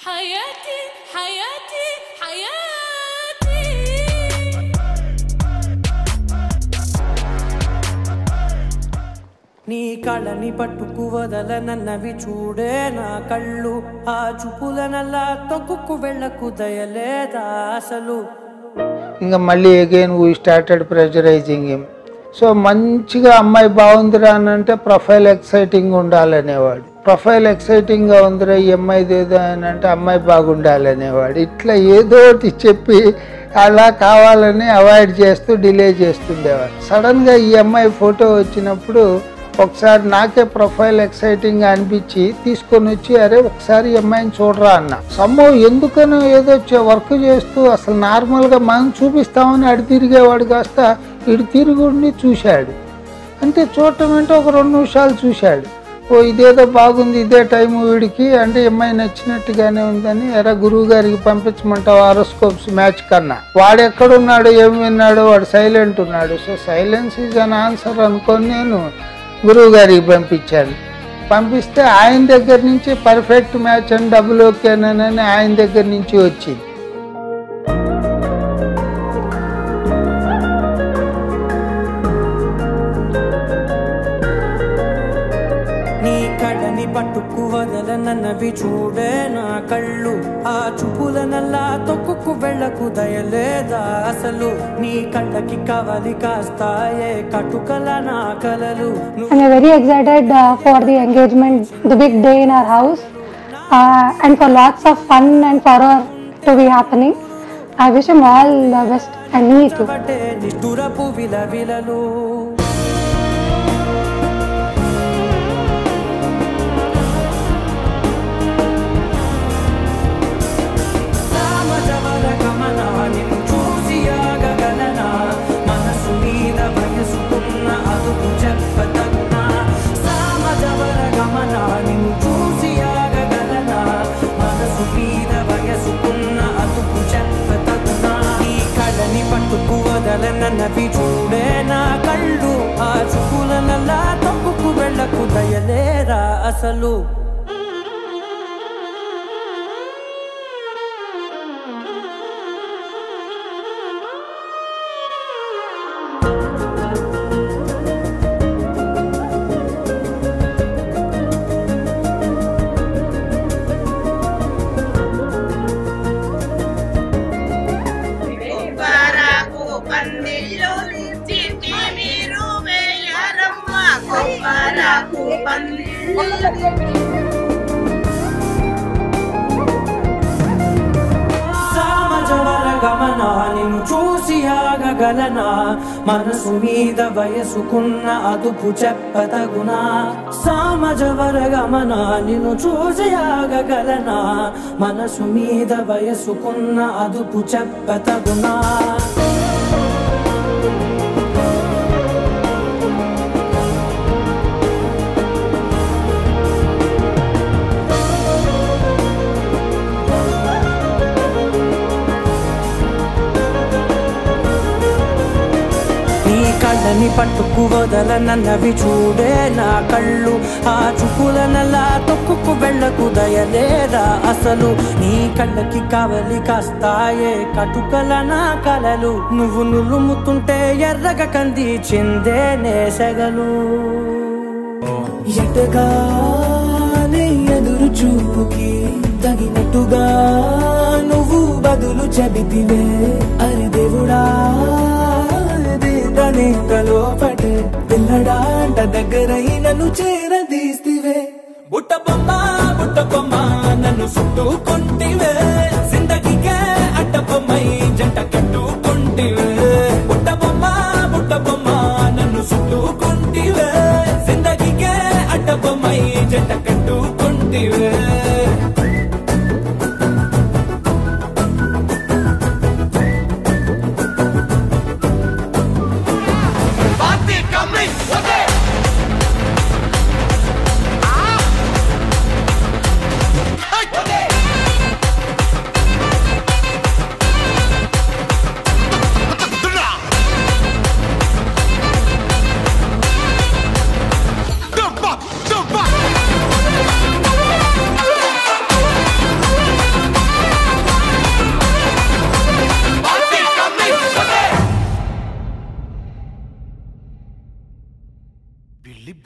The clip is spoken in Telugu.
حياتي حياتي حياتي నీ కళని పట్టుకు వదలనన్నవి చూడే నా కళ్ళు ఆ చూపులనల్లా తొక్కుకు వెళ్ళకు దయలేదా అసలు ఇంకా మళ్ళీ again we started pressurizing him so మంచిగా అమ్మాయి బాగుందిరా అని అంటే ప్రొఫైల్ ఎక్సైటింగ్ ఉండాలనేవాడు ప్రొఫైల్ ఎక్సైటింగ్గా ఉందిరా ఈ అమ్మాయిది ఏదో అని అంటే అమ్మాయి బాగుండాలనేవాడు ఇట్లా ఏదో ఒకటి చెప్పి అలా కావాలని అవాయిడ్ చేస్తూ డిలే చేస్తుండేవాడు సడన్గా ఈ అమ్మాయి ఫోటో వచ్చినప్పుడు ఒకసారి నాకే ప్రొఫైల్ ఎక్సైటింగ్ అనిపించి తీసుకొని వచ్చి అరే ఒకసారి ఈ అమ్మాయిని చూడరా అన్న సమ్మో ఎందుకనో ఏదో చే- వర్క్ చేస్తూ అసలు నార్మల్గా మనం చూపిస్తామని అడి తిరిగేవాడు కాస్త ఇటు తిరుగుండి చూశాడు అంటే చూడటం అంటే ఒక రెండు నిమిషాలు చూశాడు ఓ ఇదేదో బాగుంది ఇదే టైం వీడికి అంటే ఈ అమ్మాయి నచ్చినట్టుగానే ఉందని ఎరా గురువు గారికి పంపించమంటావు ఆరోస్కోప్స్ మ్యాచ్ కన్నా వాడు ఎక్కడున్నాడు ఏం విన్నాడు వాడు సైలెంట్ ఉన్నాడు so silence is an answer అనుకొని నేను గురువు గారికి పంపించాను పంపిస్తే ఆయన దగ్గర నుంచి పర్ఫెక్ట్ మ్యాచ్ అని డబుల్ ఓకేనని ఆయన దగ్గర నుంచి వచ్చింది నీ కళ్ళని పట్టుకు వదలనన్నవి చూడే నా కళ్ళు ఆ చూపులనల్లా తొక్కుకు వెళ్ళకు దయలేదా అసలు నీ కళ్ళకి కవలి కాస్తాయే కటుకల నా కలలు నువ్వు And we're very excited uh, for the engagement, the big day in our house, uh, and for lots of fun and horror to be happening. I wish him all the best and me too. పట్టే నిష్ఠురపు విలవిలలు సామజవర గమన నిన్ను చూసి ఆగగలనా మనసు మీద వయసుకున్న అదుపు చెప్పతగునా సామజవర గమన నిన్ను చూసి ఆగగలనా మనసు మీద వయసుకున్న అదుపు చెప్పతగునా ఈ కళని పట్టుకు వదలనన్నవి చూడే నా కళ్ళు ఆ చూపులనల్లా తప్పుకు వెళ్ళకు దయలేరా అసలు కొబ్బరాకు పందిళ్ళు చిట్టి మీరు వేయారమ్మ కొబ్బరాకు పందిళ్ళు సామజవర గమన నిన్ను చూసి ఆగగలనా మనసు మీద వయసుకున్న అదుపు చెప్పతగునా సామజవర గమన నిన్ను చూసి ఆగగలనా మనసు మీద వయసుకున్న అదుపు చెప్పతగునా నీ కళ్ళని పట్టుకు వదలనన్నవి చూడే నా కళ్ళు ఆ చూపులనల్లా తొక్కుకు వెళ్ళకు దయలేదా అసలు నీ కళ్ళకి కవలి కాస్తాయే కటుకల నా కలలు నువ్వు నులుముతుంటే ఎర్రగ కంది చిందే నేసగలు ఎటగానే ఎదురు చూపుకి తగినట్టుగా నువ్వు బదులు చెబితివే అరి దేవుడా దేదనేకలో పడే పిల్లడాంట దగ్గరై నన్ను చేరదీస్తివే బుట్ట బొమ్మ బుట్ట బొమ్మ నన్ను చుట్టుకుంటే